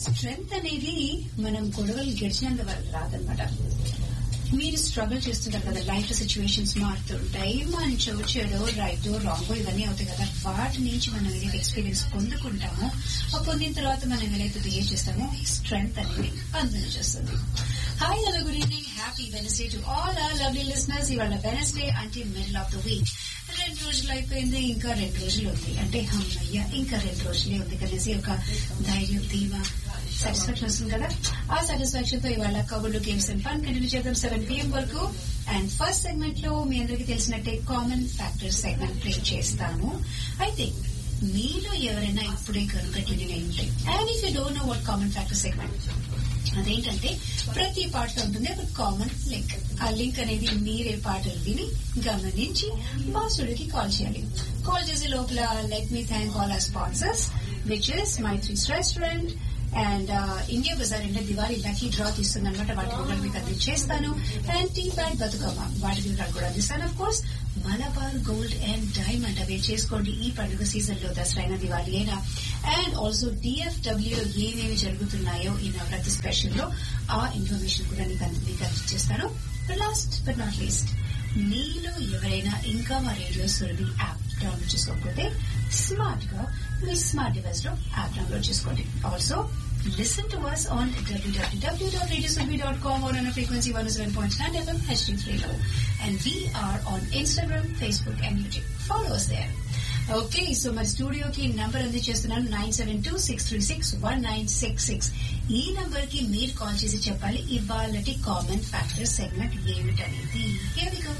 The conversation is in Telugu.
స్ట్రెంగ్త్ అనేది మనం గొడవలు గెలిచినంత వరకు రాదనమాట మీరు స్ట్రగుల్ చేస్తుంటారు కదా లైఫ్ సిచ్యువేషన్స్ మారుతుంటాయి మంచో చెడో రైట్ రాంగో ఇవన్నీ అవుతాయి కదా వాటి నుంచి మనం ఏదైతే ఎక్స్పీరియన్స్ పొందుకుంటామో ఆ పొందిన తర్వాత మనం ఏదైతే బిహేవ్ చేస్తామో స్ట్రెంగ్త్ అనేది అందులో చేస్తుంది hi hello good evening happy Wednesday to all our lovely listeners ఇవాళ వెనస్డే అంటే మిడిల్ ఆఫ్ ద వీక్ రెండు రోజులు అయిపోయింది ఇంకా రెండు రోజులు ఉంది అంటే అమ్మయ్య ఇంకా రెండు రోజులే ఉంది కనేసి ఒక ధైర్యం ధీమా సాటిస్ఫాక్షన్ వస్తుంది కదా ఆ సాటిస్ఫాక్షన్ తో ఇవాళ కబుర్లు గేమ్స్ అండ్ ఫన్ కంటిన్యూ చేద్దాం సెవెన్ పిఎం వరకు అండ్ ఫస్ట్ సెగ్మెంట్ లో మీ అందరికీ తెలిసినట్టే కామన్ ఫ్యాక్టర్స్ సెగ్మెంట్ ప్లే చేస్తాను అయితే మీలో ఎవరైనా ఇప్పుడే కనుక ట్యూనింగ్ అయి ఉంటాయి and if you don't know what common factor segment అదేంటంటే ప్రతి పాటలో ఉంటుంది ఒక కామన్ లింక్ ఆ లింక్ అనేది మీరే పాటలు విని గమనించి బాసుడికి కాల్ చేయాలి కాల్ చేసే లోపల let me thank all our sponsors which is my threes restaurant and India bazaar అంటే దివాళీ లక్కీ డ్రా తీస్తుంది అనమాట వాటి వివరాలు మీకు అందించేస్తాను అండ్ టీ బ్యాగ్ బతుకమ్మ వాటి వివరాలు కూడా అందిస్తాను of course Malabar gold and diamond అవి చేసుకోండి ఈ పండుగ సీజన్ లో దసరా అయినా దివాళీ అయినా అండ్ ఆల్సో డిఎఫ్డబ్ల్యూ లో ఏమేమి జరుగుతున్నాయో ఈ నవరాత్రి స్పెషల్ లో ఆ ఇన్ఫర్మేషన్ కూడా మీకు అంది- మీకు అందించేస్తాను లాస్ట్ బట్ నాట్ లీస్ట్ మీలో ఎవరైనా ఇంకా మా రేడియో సురభి యాప్ డౌన్లోడ్ చేసుకోకపోతే స్మార్ట్ గా మీ స్మార్ట్ డివైస్ లో యాప్ డౌన్లోడ్ చేసుకోండి also Listen to us on www.radiosurvey.com or on a frequency 107.9 FM HD3 low. And we are on Instagram, Facebook and YouTube. Follow us there. Okay so మరి స్టూడియోకి నంబర్ అందించేస్తున్నాను nine seven two six three six one nine six six ఈ నంబర్ కి మీరు కాల్ చేసి చెప్పాలి ఇవాళటి కామన్ ఫ్యాక్టర్ సెగ్మెంట్ ఏమిటనేది Here we go.